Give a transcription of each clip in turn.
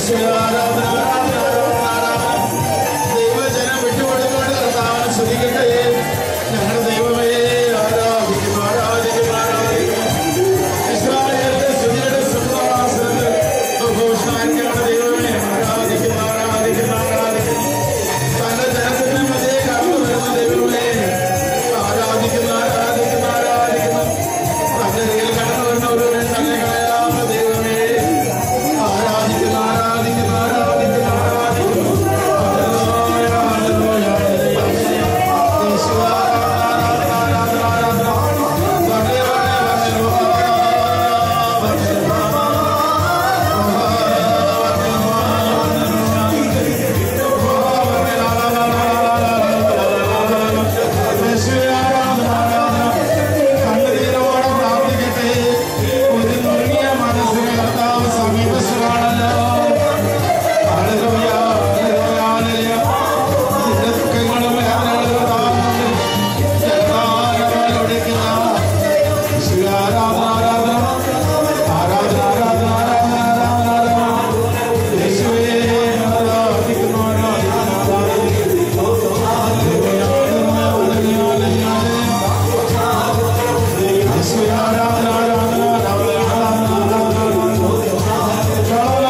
ദൈവജനം വിട്ടുകൊടുത്തുകൊണ്ട് കർത്താവിനെ സ്തുതിക്കട്ടെ ഞങ്ങളുടെ ദൈവമേ ആരാധിക്കും ആരാധിക്കും ആരാധിക്കും ഇസ്രായേലിന്റെ സ്തുതിയുടെ സിംഹാസനത്തിൽ ബഹുഭൂഷണമായിരിക്കുന്ന ദൈവമേ ആരാധിക്കും ആരാധിക്കും ആരാധിക്കും തന്റെ ജനത്തിന് മധ്യേ കടന്നു വരുന്ന ദൈവമേ ആരാധിക്കുന്നു ആരാധിക്കുന്നു ആരാധിക്കുന്നു തന്റെ കയ്യിൽ കടന്നു വരുന്ന ഒരുവനെ തന്നെ കളയാത്ത ദൈവമേ ആരാധിക്കുന്നു ആരാധിക്കുന്നു ആരാധിക്കുന്നു ആരാധിക്കുന്നു ഹല്ലേലൂയ, ഹല്ലേലൂയ, ഹല്ലേലൂയ. യേശുവേ, ആരാധന, ആരാധന, ആരാധന. വന്ദേ, വന്ദേ, വന്ദേ, വന്ദേ, യേശുവേ, ആരാധന, ആരാധന. കണ്ണുനീരോടെ പ്രാർത്ഥിക്കട്ടെ. ഒരു നുറുങ്ങിയ മനസ്സിന് കർത്താവ് സമീപസ്ഥനാണല്ലോ. ഹല്ലേലൂയ, ഹല്ലേലൂയ, ഹല്ലേലൂയ. നിന്റെ ദുഃഖങ്ങളും വേദനകളും കർത്താവിനുണ്ട്. എല്ലാവരും ഒടിക്കുന്ന യേശുവേ, ആരാധന, ആരാധന. ആരാധന, ആരാധന, ആരാധന, ആരാധന, ആരാധന. യേശുവേ, ആരാധിക്കുന്നു, ആരാധിക്കുന്നു, ആരാധിക്കുന്നു. ഹല്ലേലൂയ, ഹല്ലേലൂയ, ഹല്ലേലൂയ, ഹല്ലേലൂയ. യേശുവേ, ആരാധന, ആരാധന, ആരാധന, ആരാധന, ആരാധന.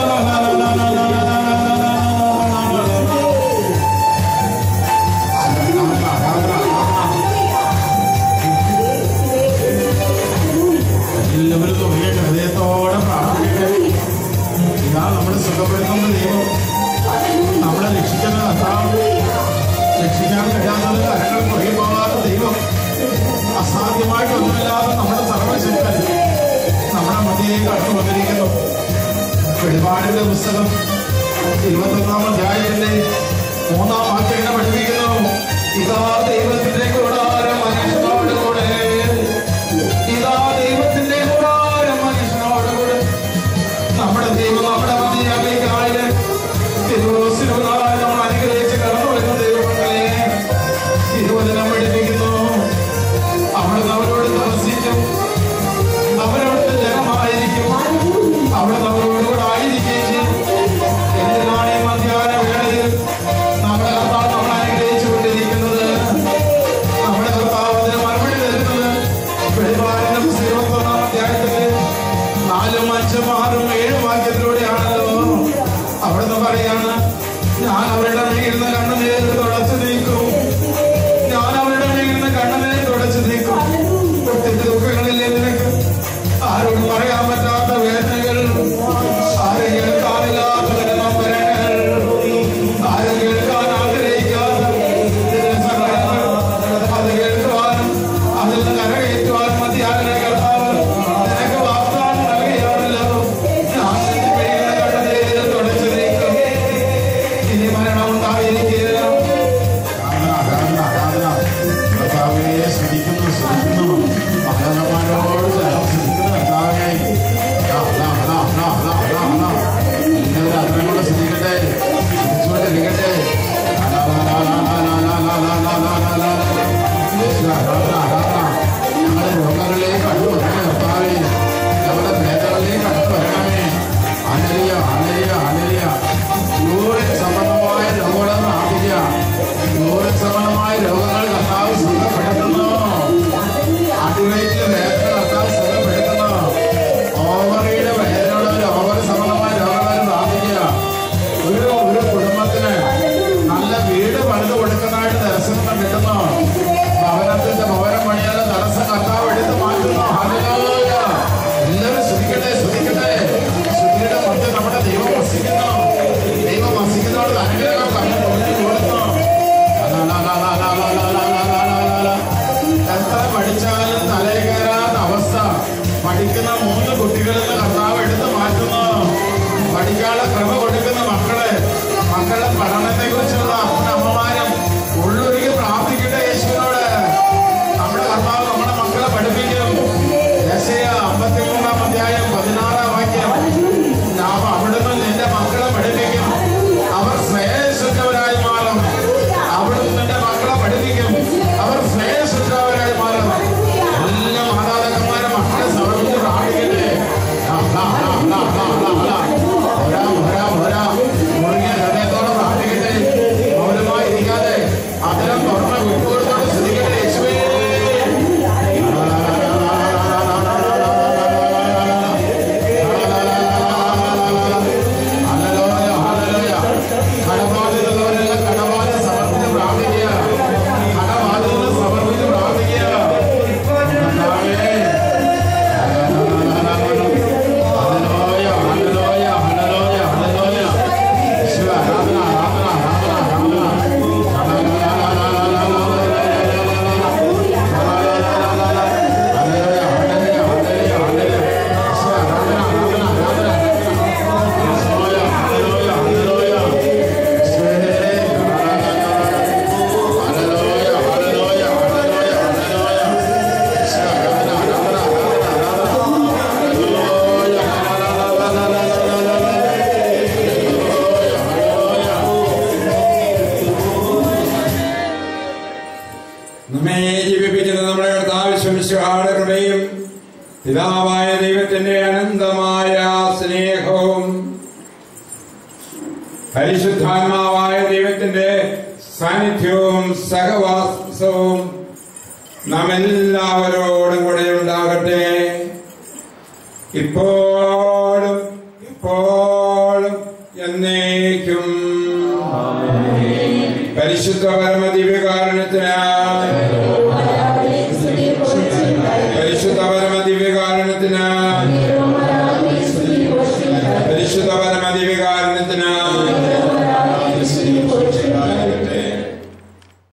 എല്ലാവരും തുറന്നിട്ട് ഹൃദയത്തോടെ പ്രാർത്ഥിക്കട്ടെ ഇതാ നമ്മളെ സുഖപ്പെടുത്തുന്ന ദൈവം നമ്മളെ രക്ഷിക്കുന്ന കർത്താവ് രക്ഷിക്കാൻ കഴിയാത്ത കരങ്ങൾ പുറകെ പോകാത്ത ദൈവം അസാധ്യമായിട്ടൊന്നുമില്ലാതെ നമ്മുടെ സർവശക്തൻ നമ്മുടെ മധ്യേ കടന്നു വന്നിരിക്കുന്നു വെളിപാടിന്റെ പുസ്തകം ഇരുപത്തൊന്നാം അധ്യായത്തിന്റെ മൂന്നാം വാക്യങ്ങളെ പഠിപ്പിക്കുന്നു ഇതാ ദൈവത്തിന്റെ കൂടാരം മനുഷ്യനോട് കൂടെ ഇതാ ദൈവത്തിന്റെ കൂടാരം മനുഷ്യനോട് കൂടെ നമ്മുടെ ദൈവം നമ്മുടെ മധ്യയാളിക്കായിട്ട് തിരുവോസിനുള്ളതായി നമ്മൾ അനുഗ്രഹിച്ച് കടന്നു വരുന്ന ദൈവങ്ങളെ തിരുവചനം പഠിപ്പിക്കുന്നു അവിടുന്ന് അവരോട് താമസിക്കും അവരവിടുത്തെ ജനമായിരിക്കും അവിടുന്ന് അവരോട് കൂടെ ആയിരിക്കുകയും ചെയ്യും എന്തിനാണ് ഈ മധ്യാന വേളയിൽ നമ്മുടെ കർത്താവ് നമ്മളെ അനുഗ്രഹിച്ചു കൊണ്ടിരിക്കുന്നത് നമ്മുടെ കർത്താവ് അതിന് മറുപടി തരുന്നത് വെളിപാടിന്റെ പുസ്തകം ഇരുപത്തൊന്നാം അധ്യായത്തില് നാലും അഞ്ചും ആറും ഏഴും വാക്യത്തിലൂടെ പിതാവായ ദൈവത്തിന്റെ അനന്തമായ സ്നേഹവും പരിശുദ്ധാത്മാവായ ദൈവത്തിന്റെ സാന്നിധ്യവും സഹവാസവും നാം എല്ലാവരോടും കൂടെ ഉണ്ടാകട്ടെ ഇപ്പോഴും ഇപ്പോഴും എന്നേക്കും പരിശുദ്ധ പരമദിവ്യ